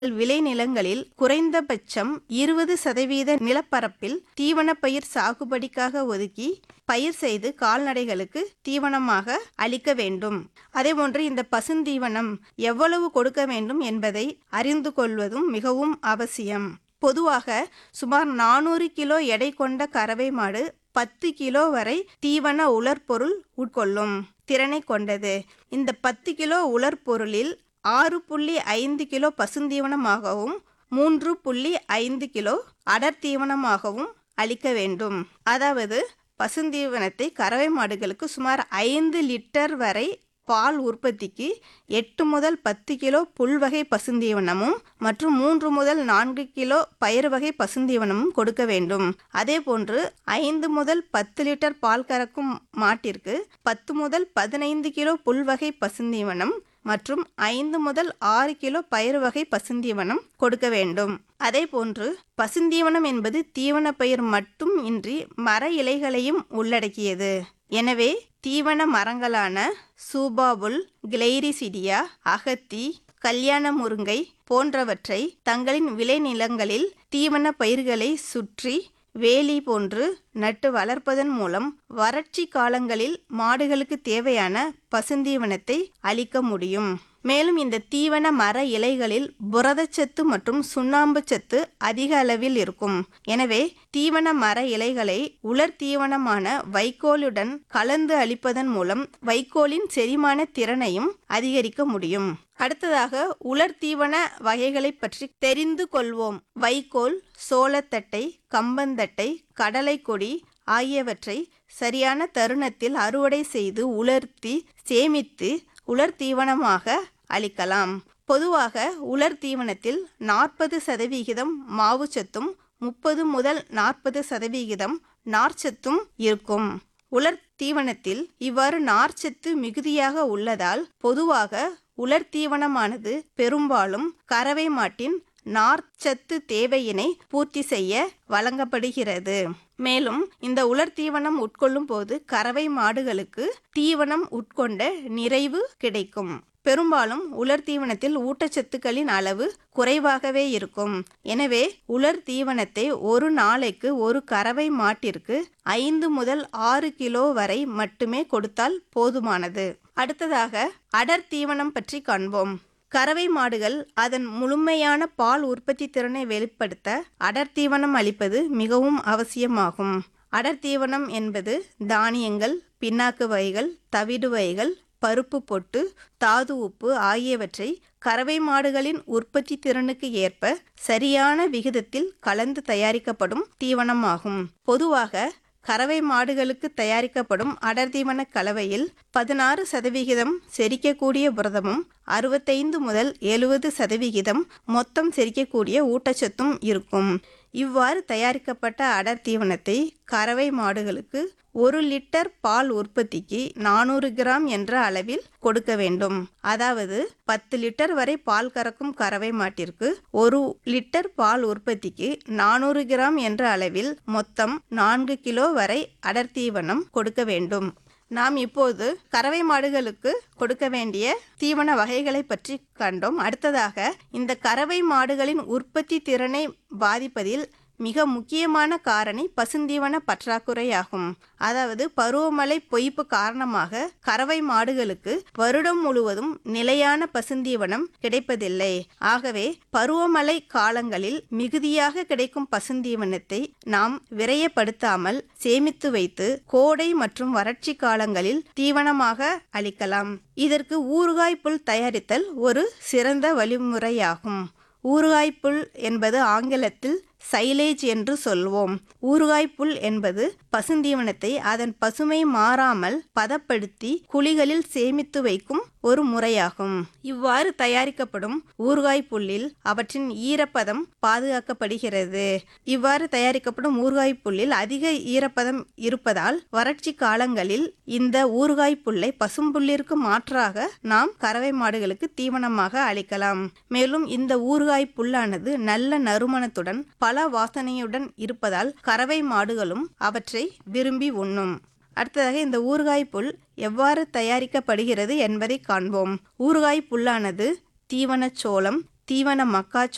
விளைநிலங்களில் குறைந்தபட்சம் இருபது சதவீத நிலப்பரப்பில் தீவனப்பயிர் சாகுபடிக்காக ஒதுக்கி பயிர் செய்து கால்நடைகளுக்கு தீவனமாக அளிக்க வேண்டும் அதேபோன்று இந்த பசுந்தீவனம் எவ்வளவு கொடுக்க வேண்டும் என்பதை அறிந்து கொள்வதும் மிகவும் அவசியம் பொதுவாக சுமார் நானூறு கிலோ எடை கொண்ட கறவை மாடு பத்து கிலோ வரை தீவன உலர்பொருள் உட்கொள்ளும் திறனை கொண்டது இந்த பத்து கிலோ உலர்பொருளில் ஆறு புள்ளி ஐந்து கிலோ பசுந்தீவனமாகவும் மூன்று புள்ளி ஐந்து கிலோ அடர் தீவனமாகவும் அளிக்க வேண்டும் அதாவது பசுந்தீவனத்தை கறவை மாடுகளுக்கு சுமார் ஐந்து லிட்டர் வரை பால் உற்பத்திக்கு எட்டு முதல் பத்து கிலோ புல்வகை பசுந்தீவனமும் மற்றும் மூன்று முதல் நான்கு கிலோ பயிர் வகை பசுந்தீவனமும் கொடுக்க வேண்டும் அதேபோன்று ஐந்து முதல் பத்து லிட்டர் பால் கறக்கும் மாட்டிற்கு பத்து முதல் பதினைந்து கிலோ புல்வகை பசுந்தீவனம் மற்றும் ஐந்து முதல் ஆறு கிலோ பயிர் வகை பசுந்தீவனம் கொடுக்க வேண்டும் அதேபோன்று பசுந்தீவனம் என்பது தீவன பயிர் மட்டும் இன்றி மர இலைகளையும் உள்ளடக்கியது எனவே தீவன மரங்களான சூபாபுல் கிளைரிசிடியா அகத்தி கல்யாண முருங்கை போன்றவற்றை தங்களின் விளைநிலங்களில் தீவன பயிர்களை சுற்றி வேலி போன்று நட்டு வளர்ப்பதன் மூலம் வறட்சி காலங்களில் மாடுகளுக்கு தேவையான பசுந்தீவனத்தை அளிக்க முடியும் மேலும் இந்த தீவன மர இலைகளில் புரதச்சத்து மற்றும் சுண்ணாம்பு சத்து அதிக அளவில் இருக்கும் எனவே தீவன மர இலைகளை உலர் தீவனமான வைக்கோலுடன் கலந்து அளிப்பதன் மூலம் வைக்கோலின் செரிமான திறனையும் அதிகரிக்க முடியும் அடுத்ததாக உலர் தீவன வகைகளை பற்றி தெரிந்து கொள்வோம் வைக்கோல் சோளத்தட்டை கம்பந்தட்டை கடலை கொடி ஆகியவற்றை சரியான தருணத்தில் அறுவடை செய்து உலர்த்தி சேமித்து உலர் தீவனமாக அளிக்கலாம் பொதுவாக உலர் தீவனத்தில் நாற்பது சதவிகிதம் மாவுச்சத்தும் முப்பது முதல் நாற்பது சதவிகிதம் நார்ச்சத்தும் இருக்கும் உலர் தீவனத்தில் இவ்வாறு நார்ச்சத்து மிகுதியாக உள்ளதால் பொதுவாக உலர் தீவனமானது பெரும்பாலும் கறவை மாட்டின் நார்ச்சத்து தேவையினை பூர்த்தி செய்ய வழங்கப்படுகிறது மேலும் இந்த உலர் தீவனம் உட்கொள்ளும் போது கறவை மாடுகளுக்கு தீவனம் உட்கொண்ட நிறைவு கிடைக்கும் பெரும்பாலும் உலர் தீவனத்தில் ஊட்டச்சத்துக்களின் அளவு குறைவாகவே இருக்கும் எனவே உலர் தீவனத்தை ஒரு நாளைக்கு ஒரு கறவை மாட்டிற்கு ஐந்து முதல் ஆறு கிலோ வரை மட்டுமே கொடுத்தால் போதுமானது அடுத்ததாக அடர் தீவனம் பற்றி காண்போம் கறவை மாடுகள் அதன் முழுமையான பால் உற்பத்தி திறனை வெளிப்படுத்த அடர் தீவனம் அளிப்பது மிகவும் அவசியமாகும் அடர் தீவனம் என்பது தானியங்கள் பின்னாக்கு வகைகள் தவிடு வகைகள் பருப்பு பொட்டு தாது உப்பு ஆகியவற்றை கறவை மாடுகளின் உற்பத்தி திறனுக்கு ஏற்ப சரியான விகிதத்தில் கலந்து தயாரிக்கப்படும் தீவனமாகும் பொதுவாக கறவை மாடுகளுக்கு தயாரிக்கப்படும் அடர்தீவன கலவையில் பதினாறு சதவிகிதம் செரிக்கக்கூடிய புரதமும் அறுபத்தைந்து முதல் எழுபது சதவிகிதம் மொத்தம் செரிக்கக்கூடிய ஊட்டச்சத்தும் இருக்கும் இவ்வாறு தயாரிக்கப்பட்ட அடர் தீவனத்தை கறவை மாடுகளுக்கு ஒரு லிட்டர் பால் உற்பத்திக்கு நானூறு கிராம் என்ற அளவில் கொடுக்க வேண்டும் அதாவது பத்து லிட்டர் வரை பால் கறக்கும் கறவை மாட்டிற்கு ஒரு லிட்டர் பால் உற்பத்திக்கு நானூறு கிராம் என்ற அளவில் மொத்தம் நான்கு கிலோ வரை அடர் தீவனம் கொடுக்க வேண்டும் நாம் இப்போது கறவை மாடுகளுக்கு கொடுக்க வேண்டிய தீவன வகைகளை பற்றி கண்டோம் அடுத்ததாக இந்த கறவை மாடுகளின் உற்பத்தி திறனை பாதிப்பதில் மிக முக்கியமான காரணி பசுந்தீவன பற்றாக்குறையாகும் அதாவது பருவமழை பொய்ப்பு காரணமாக கறவை மாடுகளுக்கு வருடம் முழுவதும் நிலையான பசுந்தீவனம் கிடைப்பதில்லை ஆகவே பருவமழை காலங்களில் மிகுதியாக கிடைக்கும் பசுந்தீவனத்தை நாம் விரயப்படுத்தாமல் சேமித்து வைத்து கோடை மற்றும் வறட்சி காலங்களில் தீவனமாக அளிக்கலாம் இதற்கு ஊறுகாய் புல் தயாரித்தல் ஒரு சிறந்த வழிமுறையாகும் ஊறுகாய் புல் என்பது ஆங்கிலத்தில் சைலேஜ் என்று சொல்வோம் ஊறுகாய் புல் என்பது பசுந்தீவனத்தை அதன் பசுமை மாறாமல் பதப்படுத்தி குழிகளில் சேமித்து வைக்கும் ஒரு முறையாகும் இவ்வாறு தயாரிக்கப்படும் ஊறுகாய் புல்லில் அவற்றின் ஈரப்பதம் பாதுகாக்கப்படுகிறது இவ்வாறு தயாரிக்கப்படும் ஊறுகாய் புல்லில் அதிக ஈரப்பதம் இருப்பதால் வறட்சி காலங்களில் இந்த ஊறுகாய் புல்லை பசும்புல்லிற்கு மாற்றாக நாம் கறவை மாடுகளுக்கு தீவனமாக அளிக்கலாம் மேலும் இந்த ஊறுகாய் புல்லானது நல்ல நறுமணத்துடன் பல வாசனையுடன் இருப்பதால் கறவை மாடுகளும் அவற்றை விரும்பி உண்ணும் அடுத்ததாக இந்த ஊறுகாய் புல் எவ்வாறு தயாரிக்கப்படுகிறது என்பதை காண்போம் ஊறுகாய் புல்லானது தீவனச் சோளம் தீவன மக்காச்சோளம்